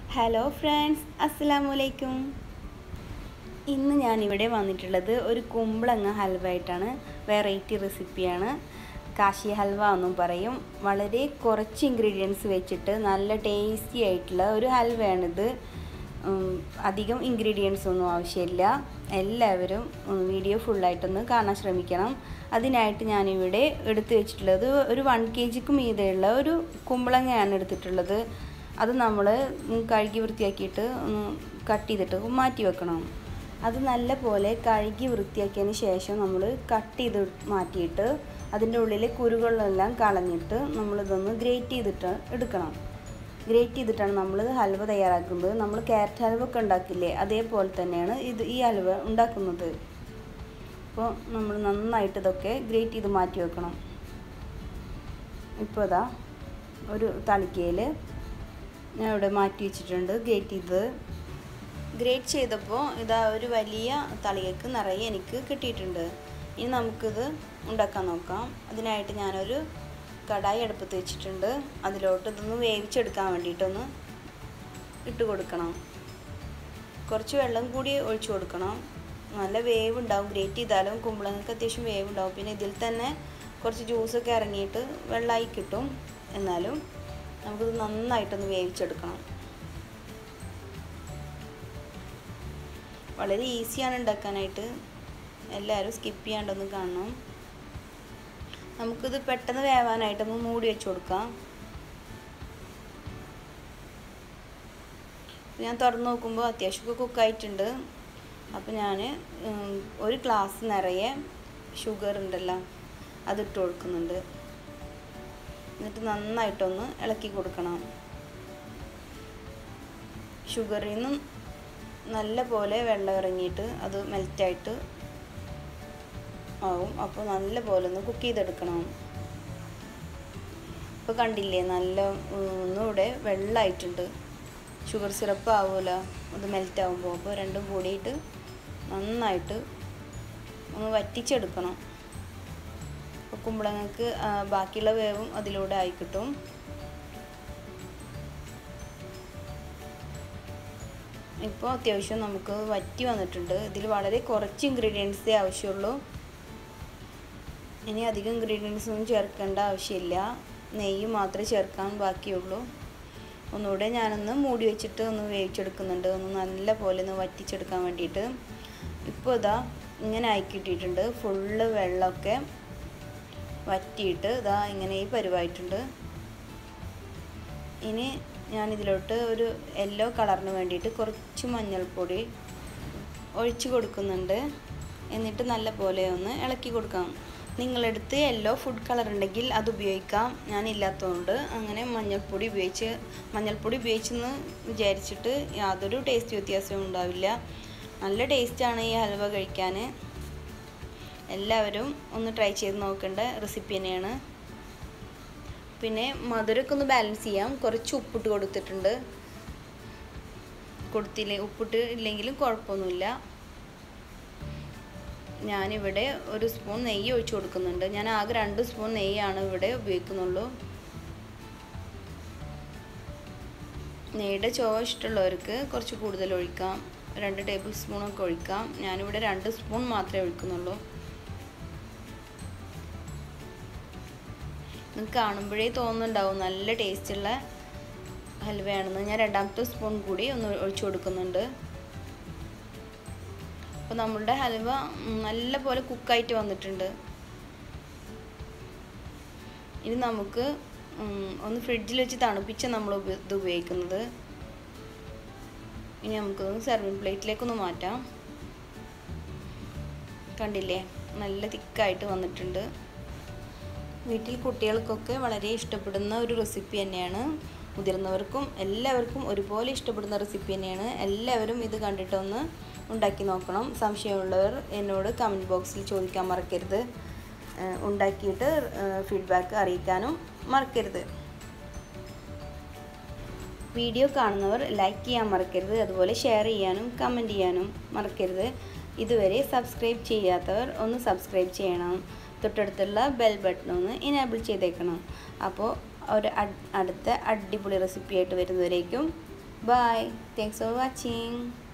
hello friends അസ്സലാമു അലൈക്കും ഇന്ന് ഞാനിവിടെ വന്നിട്ടുള്ളത് ഒരു കുമ്പളങ്ങ ഹൽവ ആയിട്ടാണ് വെറൈറ്റി റെസിപ്പിയാണ് കാശി ഹൽവ എന്നും പറയും വളരെ കുറച്ച് ഇൻഗ്രീഡിയൻസ് വെച്ചിട്ട് നല്ല ടേസ്റ്റി ആയിട്ടുള്ള ഒരു ഹൽവയാണിത് ഉം, അധികം ഇൻഗ്രീഡിയൻസ് ഒന്നും ആവശ്യമില്ല എല്ലാവരും ഉം, വീഡിയോ ഫുള്ളായിട്ടൊന്ന് കാണാൻ ശ്രമിക്കണം അതിനായിട്ട് ഞാനിവിടെ എടുത്തു വെച്ചിട്ടുള്ളത് ഒരു വൺ കെ ജിക്ക് മീതെയുള്ള ഒരു കുമ്പളങ്ങയാണ് എടുത്തിട്ടുള്ളത് അത് നമ്മൾ കഴുകി വൃത്തിയാക്കിയിട്ട് ഒന്ന് കട്ട് ചെയ്തിട്ട് മാറ്റി വെക്കണം അത് നല്ല പോലെ കഴുകി വൃത്തിയാക്കിയതിന് ശേഷം നമ്മൾ കട്ട് ചെയ്ത് മാറ്റിയിട്ട് അതിൻ്റെ ഉള്ളിലെ കുരുകളെല്ലാം കളഞ്ഞിട്ട് നമ്മളിതൊന്ന് ഗ്രേറ്റ് ചെയ്തിട്ട് എടുക്കണം ഗ്രേറ്റ് ചെയ്തിട്ടാണ് നമ്മൾ ഹൽവ തയ്യാറാക്കുന്നത് നമ്മൾ ക്യാരറ്റ് ഹൽവ ഒക്കെ ഉണ്ടാക്കില്ലേ അതേപോലെ തന്നെയാണ് ഇത് ഈ ഹൽവ ഉണ്ടാക്കുന്നത് അപ്പോൾ നമ്മൾ നന്നായിട്ട് ഇതൊക്കെ ഗ്രേറ്റ് ചെയ്ത് മാറ്റി വെക്കണം ഇപ്പോൾ ഇതാ ഒരു തളിക്കയിൽ ഞാൻ ഇവിടെ മാറ്റി വെച്ചിട്ടുണ്ട് ഗ്രേറ്റ് ചെയ്ത് ഗ്രേറ്റ് ചെയ്തപ്പോൾ ഇതാ ഒരു വലിയ തളികക്ക് നിറയെ എനിക്ക് കിട്ടിയിട്ടുണ്ട് ഇനി നമുക്കിത് ഉണ്ടാക്കാൻ നോക്കാം അതിനായിട്ട് ഞാനൊരു കടായി അടുപ്പത്ത് വെച്ചിട്ടുണ്ട് അതിലോട്ട് ഇതൊന്ന് വേവിച്ചെടുക്കാൻ വേണ്ടിയിട്ടൊന്ന് ഇട്ട് കൊടുക്കണം കുറച്ച് വെള്ളം കൂടി ഒഴിച്ചു കൊടുക്കണം നല്ല വേവ് ഉണ്ടാവും ഗ്രേറ്റ് ചെയ്താലും കുമ്പളങ്ങൾക്ക് അത്യാവശ്യം വേവ് ഉണ്ടാവും പിന്നെ ഇതിൽ തന്നെ കുറച്ച് ജ്യൂസൊക്കെ ഇറങ്ങിയിട്ട് വെള്ളമായി കിട്ടും എന്നാലും നമുക്കിത് നന്നായിട്ടൊന്ന് വേവിച്ചെടുക്കണം വളരെ ഈസിയാണ് ഉണ്ടാക്കാനായിട്ട് എല്ലാവരും സ്കിപ്പ് ചെയ്യാണ്ടൊന്ന് കാണണം നമുക്കിത് പെട്ടെന്ന് വേവാനായിട്ട് ഒന്ന് മൂടി വെച്ച് കൊടുക്കാം ഞാൻ തുറന്ന് നോക്കുമ്പോൾ അത്യാവശ്യമൊക്കെ കുക്കായിട്ടുണ്ട് അപ്പോൾ ഞാൻ ഒരു ഗ്ലാസ് നിറയെ ഷുഗർ ഉണ്ടല്ലോ അതിട്ട് കൊടുക്കുന്നുണ്ട് എന്നിട്ട് നന്നായിട്ടൊന്ന് ഇളക്കി കൊടുക്കണം ഷുഗറിൽ നിന്നും നല്ല പോലെ വെള്ളം ഇറങ്ങിയിട്ട് അത് മെൽറ്റായിട്ട് ആവും അപ്പോൾ നല്ല പോലെ ഒന്ന് കുക്ക് ചെയ്തെടുക്കണം ഇപ്പോൾ കണ്ടില്ലേ നല്ല ഒന്നുകൂടെ വെള്ളമായിട്ടുണ്ട് ഷുഗർ സിറപ്പ് ആവുമല്ലോ അത് മെൽറ്റ് ആകുമ്പോൾ അപ്പോൾ രണ്ടും കൂടിയിട്ട് നന്നായിട്ട് ഒന്ന് വറ്റിച്ചെടുക്കണം അപ്പോൾ കുമ്പളങ്ങൾക്ക് ബാക്കിയുള്ള വേവും അതിലൂടെ ആയി കിട്ടും ഇപ്പോൾ അത്യാവശ്യം നമുക്ക് വറ്റി വന്നിട്ടുണ്ട് ഇതിൽ വളരെ കുറച്ച് ഇൻഗ്രീഡിയൻസേ ആവശ്യമുള്ളൂ ഇനി അധികം ഇൻഗ്രീഡിയൻസ് ഒന്നും ചേർക്കേണ്ട ആവശ്യമില്ല നെയ്യ് മാത്രമേ ചേർക്കാൻ ബാക്കിയുള്ളൂ ഒന്നുകൂടെ ഞാനൊന്ന് മൂടി വെച്ചിട്ട് ഒന്ന് വേവിച്ചെടുക്കുന്നുണ്ട് ഒന്ന് നല്ല പോലെ ഒന്ന് വറ്റിച്ചെടുക്കാൻ വേണ്ടിയിട്ട് ഇപ്പോൾ ഇതാ ഇങ്ങനെ ആയി കിട്ടിയിട്ടുണ്ട് ഫുള്ള് വെള്ളമൊക്കെ വറ്റിയിട്ട് ഇതാ ഇങ്ങനെ ഈ പരുവായിട്ടുണ്ട് ഇനി ഞാനിതിലോട്ട് ഒരു യെല്ലോ കളറിന് വേണ്ടിയിട്ട് കുറച്ച് മഞ്ഞൾപ്പൊടി ഒഴിച്ച് കൊടുക്കുന്നുണ്ട് എന്നിട്ട് നല്ല പോലെ ഒന്ന് ഇളക്കി കൊടുക്കാം നിങ്ങളെടുത്ത് യെല്ലോ ഫുഡ് കളർ ഉണ്ടെങ്കിൽ അത് ഉപയോഗിക്കാം ഞാനില്ലാത്തതുകൊണ്ട് അങ്ങനെ മഞ്ഞൾപ്പൊടി ഉപയോഗിച്ച് മഞ്ഞൾപ്പൊടി ഉപയോഗിച്ചെന്ന് വിചാരിച്ചിട്ട് യാതൊരു ടേസ്റ്റ് വ്യത്യാസവും ഉണ്ടാവില്ല നല്ല ടേസ്റ്റാണ് ഈ ഹൽവ കഴിക്കാൻ എല്ലാവരും ഒന്ന് ട്രൈ ചെയ്ത് നോക്കേണ്ട റെസിപ്പി തന്നെയാണ് പിന്നെ മധുരമൊക്കെ ഒന്ന് ബാലൻസ് ചെയ്യാം കുറച്ച് ഉപ്പിട്ട് കൊടുത്തിട്ടുണ്ട് കൊടുത്തില്ലേ ഉപ്പിട്ട് ഇല്ലെങ്കിലും കുഴപ്പമൊന്നുമില്ല ഞാനിവിടെ ഒരു സ്പൂൺ നെയ്യ് ഒഴിച്ചു കൊടുക്കുന്നുണ്ട് ഞാൻ ആകെ രണ്ട് സ്പൂൺ നെയ്യാണ് ഇവിടെ ഉപയോഗിക്കുന്നുള്ളൂ നെയ്യുടെ ചുവ ഇഷ്ടമുള്ളവർക്ക് കുറച്ച് കൂടുതൽ ഒഴിക്കാം രണ്ട് ടേബിൾ സ്പൂണൊക്കെ ഒഴിക്കാം ഞാനിവിടെ രണ്ട് സ്പൂൺ മാത്രമേ ഒഴിക്കുന്നുള്ളൂ നിങ്ങൾക്ക് കാണുമ്പോഴേ തോന്നുന്നുണ്ടാവും നല്ല ടേസ്റ്റുള്ള ഹൽവയാണെന്ന് ഞാൻ രണ്ടാമത്തെ സ്പൂൺ കൂടി ഒന്ന് ഒഴിച്ചു കൊടുക്കുന്നുണ്ട് അപ്പോൾ നമ്മളുടെ ഹൽവ നല്ല പോലെ കുക്കായിട്ട് വന്നിട്ടുണ്ട് ഇനി നമുക്ക് ഒന്ന് ഫ്രിഡ്ജിൽ വെച്ച് തണുപ്പിച്ച് നമ്മൾ ഇത് ഉപയോഗിക്കുന്നത് ഇനി നമുക്കൊന്ന് സെർവിങ് പ്ലേറ്റിലേക്കൊന്ന് മാറ്റാം കണ്ടില്ലേ നല്ല തിക്കായിട്ട് വന്നിട്ടുണ്ട് വീട്ടിൽ കുട്ടികൾക്കൊക്കെ വളരെ ഇഷ്ടപ്പെടുന്ന ഒരു റെസിപ്പി തന്നെയാണ് മുതിർന്നവർക്കും എല്ലാവർക്കും ഒരുപോലെ ഇഷ്ടപ്പെടുന്ന റെസിപ്പി തന്നെയാണ് എല്ലാവരും ഇത് കണ്ടിട്ടൊന്ന് ഉണ്ടാക്കി നോക്കണം സംശയമുള്ളവർ എന്നോട് കമൻറ്റ് ബോക്സിൽ ചോദിക്കാൻ മറക്കരുത് ഉണ്ടാക്കിയിട്ട് ഫീഡ്ബാക്ക് അറിയിക്കാനും മറക്കരുത് വീഡിയോ കാണുന്നവർ ലൈക്ക് ചെയ്യാൻ മറക്കരുത് അതുപോലെ ഷെയർ ചെയ്യാനും കമൻറ്റ് ചെയ്യാനും മറക്കരുത് ഇതുവരെ സബ്സ്ക്രൈബ് ചെയ്യാത്തവർ ഒന്ന് സബ്സ്ക്രൈബ് ചെയ്യണം തൊട്ടടുത്തുള്ള ബെൽ ബട്ടൺ ഒന്ന് ഇനേബിൾ ചെയ്തേക്കണം അപ്പോൾ ഒരു അടുത്ത അടിപൊളി റെസിപ്പി ആയിട്ട് വരുന്നവരേക്കും ബൈ താങ്ക്സ് ഫോർ വാച്ചിങ്